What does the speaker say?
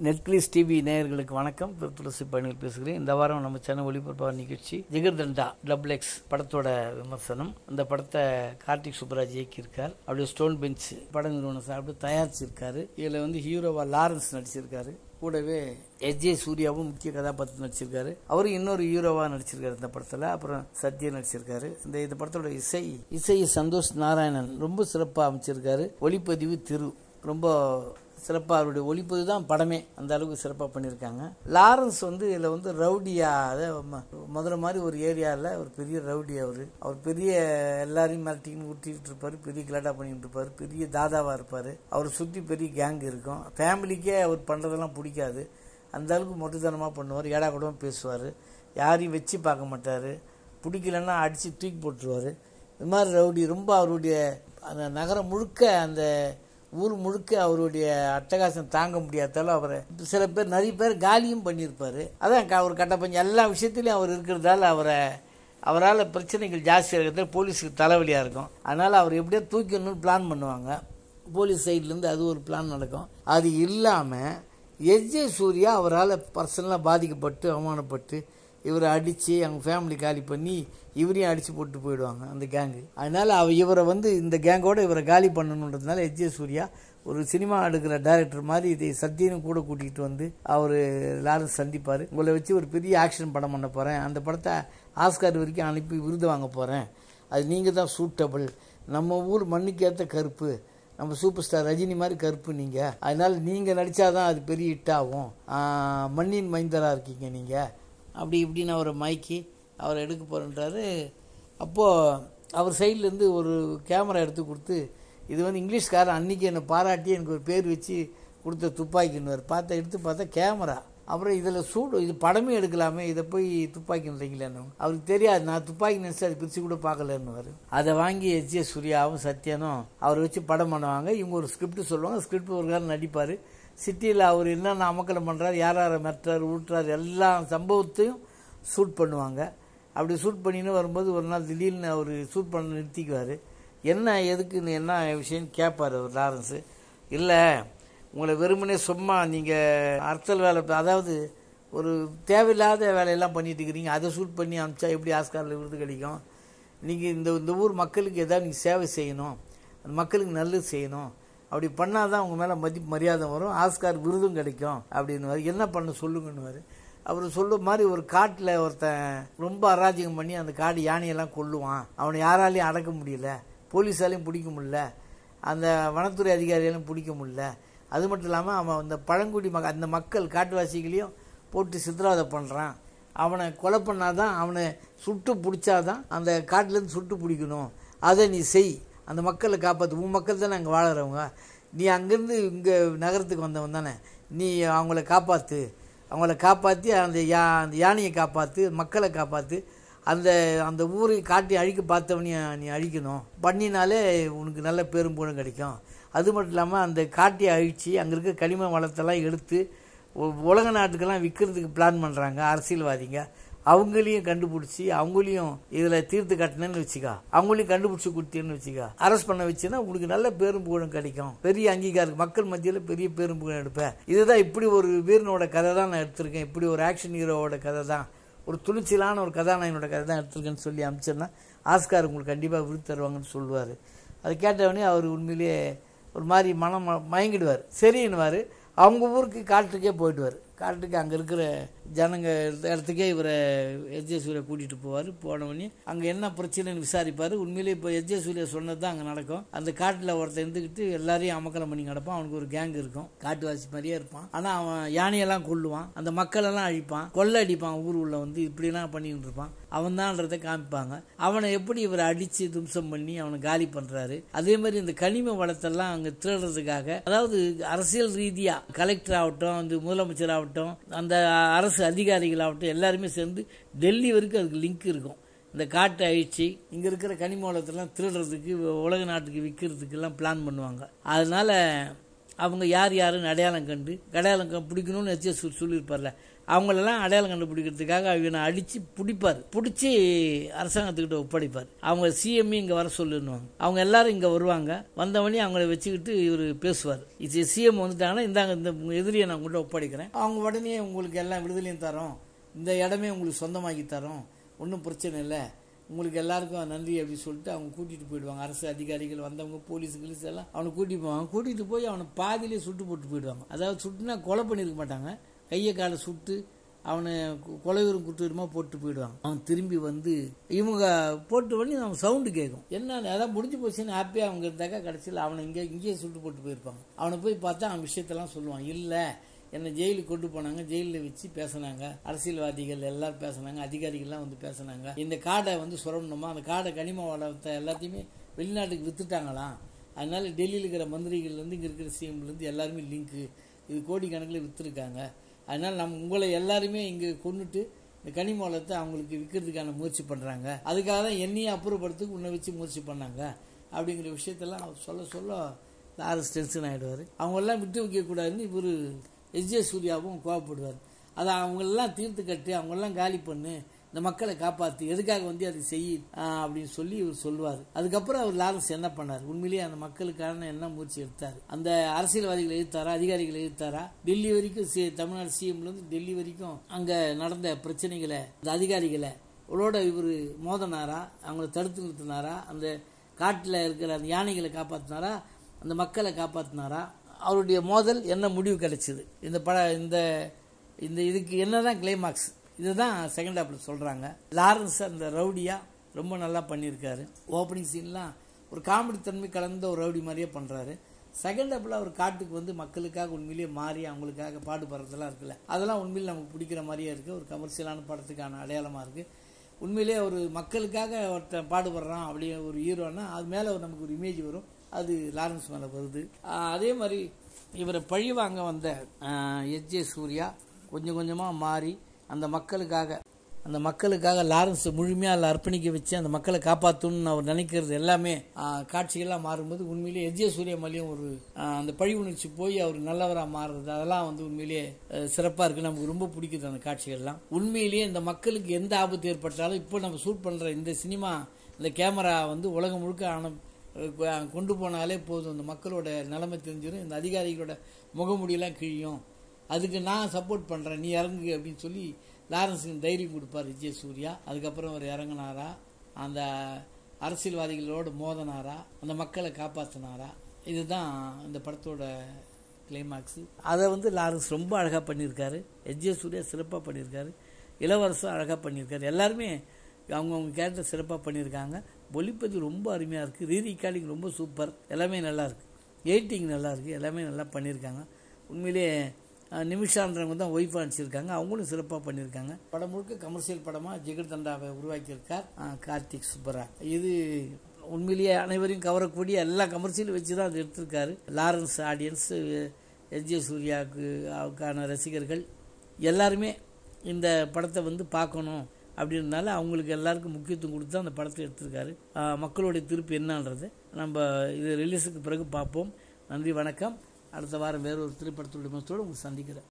நெட்கிளிஸ் TV நேயர்களுக்கு வணக்கம் திரு துளசி பயணிகள் பேசுகிறேன் இந்த வாரம் நம்ம சேனல் ஒளிபரப்பாக நிகழ்ச்சி ஜிகர்தண்டா டபுள் எக்ஸ் படத்தோட விமர்சனம் அந்த படத்தை கார்த்திக் சுப்ராஜ் இயக்கியிருக்கார் அப்படியே ஸ்டோன் பெஞ்ச் பட நிறுவனம் சார்பு தயாரிச்சிருக்காரு இதில் வந்து ஹீரோவா லாரன்ஸ் நடிச்சிருக்காரு கூடவே எஸ் ஜே சூர்யாவும் முக்கிய கதாபாத்திரம் நடிச்சிருக்காரு அவரும் இன்னொரு ஹீரோவா நடிச்சிருக்காரு இந்த படத்துல அப்புறம் சத்யா நடிச்சிருக்காரு இந்த இந்த படத்தோட இசை இசை சந்தோஷ் நாராயணன் ரொம்ப சிறப்பாக அமைச்சிருக்காரு ஒளிப்பதிவு திரு ரொம்ப சிறப்பாக அவருடைய ஒளிப்பதிவு தான் படமே அந்த அளவுக்கு சிறப்பாக பண்ணியிருக்காங்க லாரன்ஸ் வந்து இதில் வந்து ரவுடியா அதை ம- முதல்ல மாதிரி ஒரு ஏரியாவில் ஒரு பெரிய ரவுடி அவர் அவர் பெரிய எல்லாரையும் மிரட்டின்னு ஊட்டிட்டு இருப்பார் பெரிய கிளாட்டா பண்ணிட்டு இருப்பார் பெரிய தாதாவாக இருப்பார் அவரை சுற்றி பெரிய கேங் இருக்கும் ஃபேமிலிக்கே அவர் பண்ணுறதெல்லாம் பிடிக்காது அந்த அளவுக்கு மொட்டுத்தனமாக பண்ணுவார் ஏடா கூடமா பேசுவார் யாரையும் வச்சு பார்க்க மாட்டார் பிடிக்கலன்னா அடித்து தூக்கி போட்டுருவார் இது மாதிரி ரவுடி ரொம்ப அவருடைய அந்த நகரம் முழுக்க அந்த ஊர் முழுக்க அவருடைய அட்டகாசம் தாங்க முடியாதால அவரை சில பேர் நிறைய பேர் காலியும் பண்ணியிருப்பாரு அதான் க- அவர் கட்டப்பஞ்சம் எல்லா விஷயத்துலையும் அவர் இருக்கிறதால அவரை அவரால் பிரச்சனைகள் ஜாஸ்தியாக இருக்கிறதால போலீஸுக்கு தலைவலியாக இருக்கும் அதனால் அவர் எப்படியோ தூக்கணும்னு பிளான் பண்ணுவாங்க போலீஸ் சைட்லேருந்து அது ஒரு பிளான் நடக்கும் அது இல்லாமல் எஸ்ஜே சூர்யா அவரால் பர்சனலாக பாதிக்கப்பட்டு அவமானப்பட்டு இவரை அடித்து அவங்க ஃபேமிலி காலி பண்ணி இவரையும் அடித்து போட்டு போயிடுவாங்க அந்த கேங்கு அதனால் அவ இவரை வந்து இந்த கேங்கோட இவரை காலி பண்ணணுன்றதுனால எஸ்ஜே சூர்யா ஒரு சினிமா எடுக்கிற டைரக்டர் மாதிரி இதை சத்தியனும் கூட கூட்டிகிட்டு வந்து அவர் லாரன்ஸ் சந்திப்பார் உங்களை வச்சு ஒரு பெரிய ஆக்ஷன் படம் பண்ண போகிறேன் அந்த படத்தை ஆஸ்கார் வரைக்கும் அனுப்பி விருது வாங்க போகிறேன் அது நீங்கள் தான் சூட்டபிள் நம்ம ஊர் மண்ணுக்கு ஏற்ற கருப்பு நம்ம சூப்பர் ஸ்டார் ரஜினி மாதிரி கருப்பு நீங்கள் அதனால் நீங்கள் நடித்தாதான் அது பெரிய ஹிட் ஆகும் ஆஹ், மண்ணின் மைந்தராக இருக்கீங்க நீங்கள் அப்படி இப்படின்னு அவரை மயக்கி அவரை எடுக்க போகிறன்றாரு அப்போது அவர் சைட்லேருந்து ஒரு கேமரா எடுத்து கொடுத்து இது வந்து இங்கிலீஷ்காரன் அன்னைக்கு என்னை பாராட்டி எனக்கு ஒரு பேர் வச்சு கொடுத்த துப்பாக்கின்னுவார் பார்த்தா எடுத்து பார்த்தா கேமரா அப்புறம் இதில் சூடு இது படமே எடுக்கலாமே இதை போய் துப்பாக்கின்றீங்களேன்னு அவருக்கு தெரியாது நான் துப்பாக்கி நினச்சி அதை பிரித்து கூட பார்க்கலன்னுவார் அதை வாங்கி எச் ஜே சூர்யாவும் சத்யனும் அவரை வச்சு படம் பண்ணுவாங்க இவங்க ஒரு ஸ்கிரிப்ட் சொல்லுவாங்க ஸ்கிரிப்ட் ஒரு காலம் நடிப்பார் சிட்டியில் அவர் என்னென்ன அமக்கலம் பண்ணுறாரு யார் யாரை மெட்டுறாரு ஊட்டுறாரு எல்லா சம்பவத்தையும் ஷூட் பண்ணுவாங்க அப்படி ஷூட் பண்ணின்னு வரும்போது ஒரு நாள் திடீர்னு அவர் ஷூட் பண்ண நிறுத்திக்குவார் என்ன எதுக்குன்னு என்ன விஷயம்னு கேட்பார் அவர் லாரன்ஸு இல்லை உங்களை வெறுமனே சும்மா நீங்கள் அர்த்தல் வேலை அதாவது ஒரு தேவையில்லாத வேலையெல்லாம் பண்ணிட்டு இருக்கிறீங்க அதை ஷூட் பண்ணி அனுப்பிச்சா எப்படி ஆஸ்காரில் விருது கிடைக்கும் நீங்கள் இந்த இந்த ஊர் மக்களுக்கு ஏதாவது நீங்கள் சேவை செய்யணும் அந்த மக்களுக்கு நல்லது செய்யணும் அப்படி பண்ணால் தான் உங்கள் மேலே மதிப்பு மரியாதை வரும் ஆஸ்கார் விருதும் கிடைக்கும் அப்படின்னு என்ன பண்ண சொல்லுங்கன்னு அவர் சொல்ல மாதிரி ஒரு காட்டில் ஒருத்தன் ரொம்ப அராஜகம் பண்ணி அந்த காடு யானையெல்லாம் கொல்லுவான் அவனை யாராலையும் அடக்க முடியல போலீஸாலையும் பிடிக்க முடியல அந்த வனத்துறை அதிகாரியாலையும் பிடிக்க முடியல அது மட்டும் இல்லாமல் அவன் அந்த பழங்குடி மக்க அந்த மக்கள் காட்டுவாசிகளையும் போட்டு சித்திரவதை பண்ணுறான் அவனை கொலை பண்ணாதான் அவனை சுட்டு பிடிச்சாதான் அந்த காட்டிலேருந்து சுட்டு பிடிக்கணும் அதை நீ செய் அந்த மக்களை காப்பாற்று உன் மக்கள் தானே அங்கே வாழறவங்க நீ அங்கேருந்து இங்கே நகரத்துக்கு வந்தவன் தானே நீ அவங்கள காப்பாற்று அவங்கள காப்பாற்றி அந்த யா அந்த யானையை காப்பாற்று மக்களை காப்பாற்று அந்த அந்த ஊரை காட்டி அழிக்க பார்த்தவனையும் நீ அழிக்கணும் பண்ணினாலே உனக்கு நல்ல பேரும் புகழும் கிடைக்கும் அது மட்டும் இல்லாமல் அந்த காட்டியை அழித்து அங்கே இருக்க களிமண் வளத்தெல்லாம் எடுத்து உ- உலக நாட்டுக்கெல்லாம் விற்கிறதுக்கு பிளான் பண்ணுறாங்க அரசியல்வாதிங்க அவங்களையும் கண்டுபிடிச்சி அவங்களையும் இதில் தீர்த்து கட்டினேன்னு வச்சுக்கா அவங்களையும் கண்டுபிடிச்சி கொடுத்தேன்னு வச்சுக்கா அரெஸ்ட் பண்ண வச்சுன்னா உங்களுக்கு நல்ல பேரும் புகழும் கிடைக்கும் பெரிய அங்கீகாரம் மக்கள் மத்தியில் பெரிய பேரும் புகழும் எடுப்பேன் இதுதான் இப்படி ஒரு வீரனோட கதை தான் நான் எடுத்திருக்கேன் இப்படி ஒரு ஆக்ஷன் ஹீரோவோட கதை தான் ஒரு துணிச்சலான ஒரு கதாநாயகனோட கதை தான் எடுத்திருக்கேன்னு சொல்லி அமிச்சேன்னா ஆஸ்கார் உங்களுக்கு கண்டிப்பாக விருது தருவாங்கன்னு சொல்லுவார் அதை கேட்டவொடனே அவர் உண்மையிலேயே ஒரு மாதிரி மனம் ம- மயங்கிடுவார் சரின்னுவார் அவங்க ஊருக்கு காட்டுக்கே போயிடுவார் காட்டுக்கு அங்கே இருக்கிற ஜனங்க இருந்த இடத்துக்கே இவரை எஸ்ஜே சூர்யா கூட்டிகிட்டு போவார் போனவொடனே அங்கே என்ன பிரச்சனைன்னு விசாரிப்பார் உண்மையிலேயே இப்போ எஸ்ஜே சூர்யா சொன்னது தான் அங்கே நடக்கும் அந்த காட்டில் ஒருத்தன் இருந்துக்கிட்டு எல்லாரையும் அமக்கலம் பண்ணி கிடப்பான் அவனுக்கு ஒரு கேங் இருக்கும் காட்டுவாசி மாதிரியே இருப்பான் ஆனால் அவன் யானையெல்லாம் கொல்லுவான் அந்த மக்களெல்லாம் அழிப்பான் கொள்ளை அடிப்பான் ஊர் உள்ள வந்து இப்படிலாம் பண்ணிக்கிட்டு இருப்பான் அவன் தான்றதை காமிப்பாங்க அவனை எப்படி இவர் அடித்து தும்சம் பண்ணி அவனை காலி பண்ணுறாரு அதே மாதிரி இந்த கனிம வளத்தெல்லாம் அங்கே திருடுறதுக்காக அதாவது அரசியல் ரீதியாக கலெக்டர் ஆகட்டும் வந்து முதலமைச்சர் ஆகட்டும் அந்த அரசு அதிகாரிகள் ஆகட்டும் எல்லாருமே சேர்ந்து டெல்லி வரைக்கும் அதுக்கு லிங்க் இருக்கும் இந்த காட்டை அழிச்சு இங்கே இருக்கிற கனிம வளத்தெல்லாம் திருடுறதுக்கு உலக நாட்டுக்கு விற்கிறதுக்கெல்லாம் பிளான் பண்ணுவாங்க அதனால அவங்க யார் யாருன்னு அடையாளம் கண்டு அடையாளம் க- பிடிக்கணும்னு வச்சு சொல்லியிருப்பார்ல அவங்களெல்லாம் அடையாளம் கண்டுபிடிக்கிறதுக்காக இவனை அடித்து பிடிப்பார் பிடிச்சி அரசாங்கத்துக்கிட்ட ஒப்படைப்பார் அவங்க சிஎம்இ இங்கே வர சொல்லுன்னுவாங்க அவங்க எல்லாரும் இங்கே வருவாங்க வந்தவொடனே அவங்கள வச்சுக்கிட்டு இவர் பேசுவார் இது சிஎம் வந்துட்டாங்கன்னா இந்தாங்க இந்த எதிரியை நான் உங்கள்கிட்ட ஒப்படைக்கிறேன் அவங்க உடனே உங்களுக்கு எல்லாம் விடுதலையும் தரோம் இந்த இடமே உங்களுக்கு சொந்தமாக்கி தரோம் ஒன்றும் பிரச்சனை இல்லை உங்களுக்கு எல்லாருக்கும் நன்றி அப்படின்னு சொல்லிட்டு அவங்க கூட்டிகிட்டு போயிடுவாங்க அரசு அதிகாரிகள் வந்தவங்க போலீஸ் கிலீஸ் எல்லாம் அவனை கூட்டிட்டு போவாங்க கூட்டிகிட்டு போய் அவனை பாதியிலே சுட்டு போட்டு போயிடுவாங்க அதாவது சுட்டுனா கொலை பண்ணியிருக்க மாட்டாங்க கையை காலை சுட்டு அவனை கொலைவரும் குட்டுவருமா போட்டு போயிடுவாங்க அவன் திரும்பி வந்து இவங்க போட்டு பண்ணி அவன் சவுண்டு கேட்கும் என்ன அதான் முடிஞ்சு போச்சுன்னு ஹாப்பியாக அவங்க இருந்தாக்கா கடைசியில் அவனை இங்கே இங்கேயே சுட்டு போட்டு போயிருப்பாங்க அவனை போய் பார்த்தா அவன் விஷயத்தெல்லாம் சொல்லுவான் இல்லை என்னை ஜெயிலுக்கு கொண்டு போனாங்க ஜெயிலில் வச்சு பேசினாங்க அரசியல்வாதிகள் எல்லாரும் பேசினாங்க அதிகாரிகள்லாம் வந்து பேசினாங்க இந்த காடை வந்து சுரண்டணுமா அந்த காடை கனிம வளத்தை எல்லாத்தையுமே வெளிநாட்டுக்கு வித்துட்டாங்களாம் அதனால டெல்லியில் இருக்கிற மந்திரிகள்லேருந்து இங்கே இருக்கிற சிஎம்லேருந்து எல்லாருமே லிங்க்கு இது கோடிக்கணக்கில் விற்றுருக்காங்க அதனால் நம்ம உங்களை எல்லாருமே இங்கே கொண்டுட்டு இந்த கனிம வளத்தை அவங்களுக்கு விற்கிறதுக்கான முயற்சி பண்ணுறாங்க அதுக்காக தான் என்னையும் அப்புறப்படுத்துக்கு உன்னை வச்சு முயற்சி பண்ணாங்க அப்படிங்கிற விஷயத்தெல்லாம் அவர் சொல்ல சொல்ல லாரன்ஸ் டென்ஷன் ஆகிடுவார் அவங்கெல்லாம் விட்டு வைக்கக்கூடாதுன்னு இவர் எஸ் ஜே சூர்யாவும் கோவப்படுவார் அதை அவங்களெல்லாம் தீர்த்து கட்டு அவங்களெல்லாம் காலி பண்ணு இந்த மக்களை காப்பாற்று எதுக்காக வந்து அதை செய் அப்படின்னு சொல்லி இவர் சொல்லுவார் அதுக்கப்புறம் அவர் லாரன்ஸ் என்ன பண்ணார் உண்மையிலேயே அந்த மக்களுக்கான என்ன முயற்சி எடுத்தார் அந்த அரசியல்வாதிகளை எதிர்த்தாரா அதிகாரிகளை எதிர்த்தாரா டெல்லி வரைக்கும் சி தமிழ்நாடு சிஎம்லேருந்து டெல்லி வரைக்கும் அங்கே நடந்த பிரச்சனைகளை அந்த அதிகாரிகளை அவளோட இவர் மோதனாரா அவங்கள தடுத்து நிறுத்தினாரா அந்த காட்டில் இருக்கிற அந்த யானைகளை காப்பாற்றினாரா அந்த மக்களை காப்பாற்றினாரா அவருடைய மோதல் என்ன முடிவு கிடைச்சிது இந்த பட இந்த இந்த இதுக்கு என்னதான் கிளைமாக்ஸ் இதுதான் செகண்ட் ஹாப்பில் சொல்கிறாங்க லாரன்ஸ் அந்த ரவுடியா ரொம்ப நல்லா பண்ணியிருக்காரு ஓப்பனிங் சீன்லாம் ஒரு காமெடி தன்மை கலந்த ஒரு ரவுடி மாதிரியே பண்ணுறாரு செகண்ட் ஹாப்பில் அவர் காட்டுக்கு வந்து மக்களுக்காக உண்மையிலேயே மாறி அவங்களுக்காக பாடுபடுறதெல்லாம் இருக்குல்ல அதெல்லாம் உண்மையில் நமக்கு பிடிக்கிற மாதிரியே இருக்குது ஒரு கமர்ஷியலான படத்துக்கான அடையாளமாக இருக்குது உண்மையிலேயே ஒரு மக்களுக்காக ஒருத்தன் பாடுபடுறான் அப்படி ஒரு ஹீரோனா அது மேலே நமக்கு ஒரு இமேஜ் வரும் அது லாரன்ஸ் மேலே வருது அதே மாதிரி இவரை பழி வாங்க வந்த எச் ஜே சூர்யா கொஞ்சம் கொஞ்சமாக மாறி அந்த மக்களுக்காக அந்த மக்களுக்காக லாரன்ஸ் முழுமையாக அர்ப்பணிக்க வச்சு அந்த மக்களை காப்பாற்றணும்னு அவர் நினைக்கிறது எல்லாமே காட்சிகள்லாம் மாறும்போது உண்மையிலேயே எஜ்ஜே சூரிய மலையும் ஒரு அந்த பழி உணர்ச்சி போய் அவர் நல்லவராக மாறுறது அதெல்லாம் வந்து உண்மையிலேயே சிறப்பாக இருக்குது நமக்கு ரொம்ப பிடிக்குது அந்த காட்சிகள்லாம் உண்மையிலேயே இந்த மக்களுக்கு எந்த ஆபத்து ஏற்பட்டாலும் இப்போ நம்ம ஷூட் பண்ணுற இந்த சினிமா இந்த கேமரா வந்து உலகம் முழுக்க ஆன கொண்டு போனாலே போதும் இந்த மக்களோட நிலைமை தெரிஞ்சிடும் இந்த அதிகாரிகளோட முகமுடியெல்லாம் கிழியும் அதுக்கு நான் சப்போர்ட் பண்ணுறேன் நீ இறங்கு அப்படின்னு சொல்லி லாரன்ஸுக்கு தைரியம் கொடுப்பார் விஜய் சூர்யா அதுக்கப்புறம் அவர் இறங்கினாரா அந்த அரசியல்வாதிகளோடு மோதனாரா அந்த மக்களை காப்பாற்றினாரா இதுதான் இந்த படத்தோட கிளைமாக்ஸு அதை வந்து லாரன்ஸ் ரொம்ப அழகாக பண்ணியிருக்காரு எஜ்ஜே சூர்யா சிறப்பாக பண்ணியிருக்காரு இளவரசம் அழகாக பண்ணியிருக்காரு எல்லாருமே அவங்கவுங்க கேரக்டர் சிறப்பாக பண்ணியிருக்காங்க ஒளிப்பதிவு ரொம்ப அருமையாக இருக்குது ரீ ரெக்கார்டிங் ரொம்ப சூப்பர் எல்லாமே நல்லா இருக்குது எடிட்டிங் நல்லா இருக்குது எல்லாமே நல்லா பண்ணியிருக்காங்க உண்மையிலேயே நிமிஷான்றவங்க தான் ஒய்ஃபாக நடிச்சிருக்காங்க அவங்களும் சிறப்பாக பண்ணியிருக்காங்க படம் முழுக்க கமர்ஷியல் படமாக ஜிகர் தண்டாவை உருவாக்கியிருக்கார் கார்த்திக் சுப்பரா இது உண்மையிலேயே அனைவரையும் கவரக்கூடிய எல்லா கமர்ஷியலும் வச்சு தான் அது எடுத்திருக்காரு லாரன்ஸ் ஆடியன்ஸ் எஸ் ஜே சூர்யாவுக்கு அவருக்கான ரசிகர்கள் எல்லாருமே இந்த படத்தை வந்து பார்க்கணும் அப்படின்றனால அவங்களுக்கு எல்லாருக்கும் முக்கியத்துவம் கொடுத்து அந்த படத்தை எடுத்திருக்காரு மக்களுடைய திருப்பு என்னன்றது நம்ம இது ரிலீஸுக்கு பிறகு பார்ப்போம் நன்றி வணக்கம் அடுத்த வாரம் வேறொரு திரைப்படத்துடைய மனத்தோடு உங்களை சந்திக்கிறேன்